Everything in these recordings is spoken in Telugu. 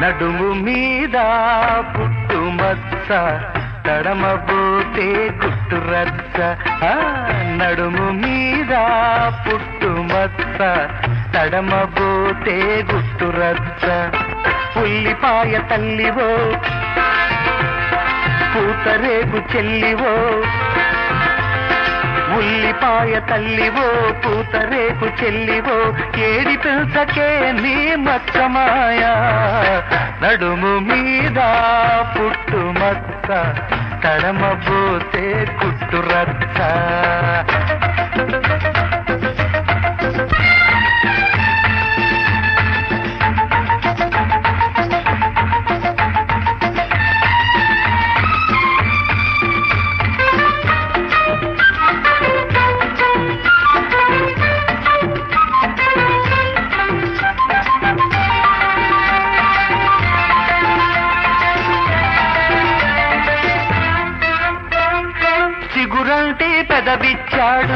నడుము మీద పుట్టుమచ్చ తడమబోతే గుట్టు రచ్చ ఆ, నడుము మీద పుట్టుమచ్చ తడమబోతే గుట్టు రచ్చ ఉల్లిపాయ తల్లివో పూతరేగు చెల్లివో ఉల్లిపాయ తల్లివో పూతరేకు చెల్లివో ఏడి పిల్చకే నీ మచ్చమాయ నడుము మీద పుట్టు మచ్చ తడమబోతే కుట్టు రచ్చ చిగురంటే పెదవిచ్చాడు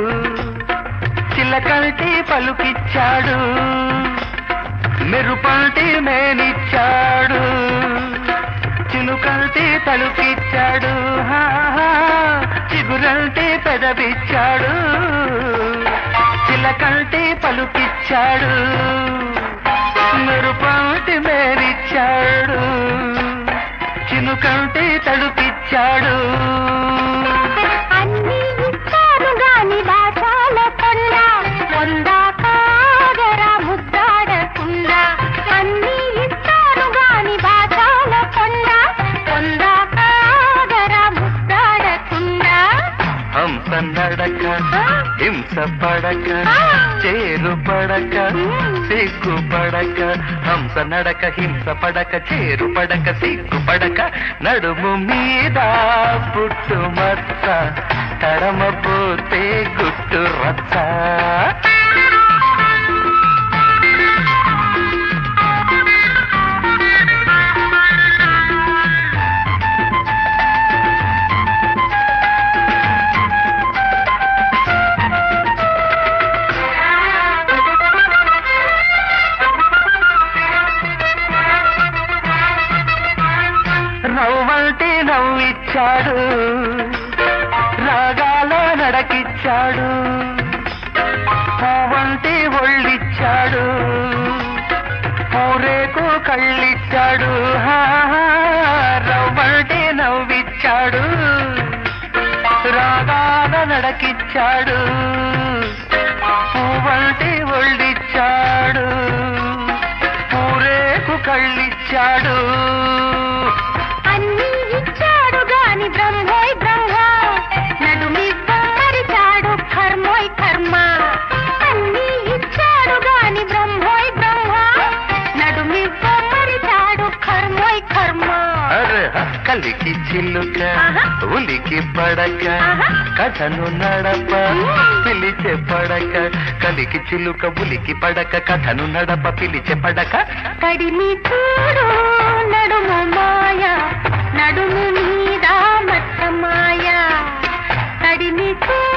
చిలకంటే పలుకిచ్చాడు మెరుపంటే మేనిచ్చాడు చిలుకంటే తలుకిచ్చాడు హా, హా. చిగురంటే పెదవిచ్చాడు చిలకంటే పలుకిచ్చాడు మెరుపంటే మేనిచ్చాడు చినుకంటే తడుపిచ్చాడు అన్ని ఇచ్చారు గాని దాచాల కొండ వందా కాగరా ముద్దాడకుండా అన్ని ఇచ్చారు గాని దాచాల కొండ వందా కాగరా ముద్దాడకుండా హంస నడక హింస పడక చేరు పడక సిగ్గు పడక హంస నడక హింస పడక చేరు పడక సిగ్గు పడక నడుము మీద పుట్టు మచ్చ తడమపోతే గుట్టు రచ్చ నవ్వంటే నవ్విచ్చాడు రాగాల నడకిచ్చాడు పువ్వంటే ఒళ్ళిచ్చాడు పూరేకు కళ్ళిచ్చాడు హా, హా. రవ్వంటే నవ్విచ్చాడు రాగాల నడకిచ్చాడు పువ్వంటే ఒళ్ళిచ్చాడు పూరేకు కళ్ళిచ్చాడు అన్ని ఇచ్చాడు గాని బ్రహ్మోయ్ బ్రహ్మ నడుమి మరిచాడు కర్మోయ్ కర్మ అన్ని ఇచ్చాడు గాని బ్రహ్మోయ్ బ్రహ్మ నడుమి మరిచాడు కర్మోయ్ కర్మ అరే కలికి చిల్లుక ఆహా. ఉలికి పడక ఆహా. కథను నడప పిలిచే పడక కలికి చిల్లుక ఉలికి పడక కథను నడప పిలిచే పడక కడిమి చూడు నడుము మాయ నడుము మీద మచ్చ మాయ కడిమి చూడు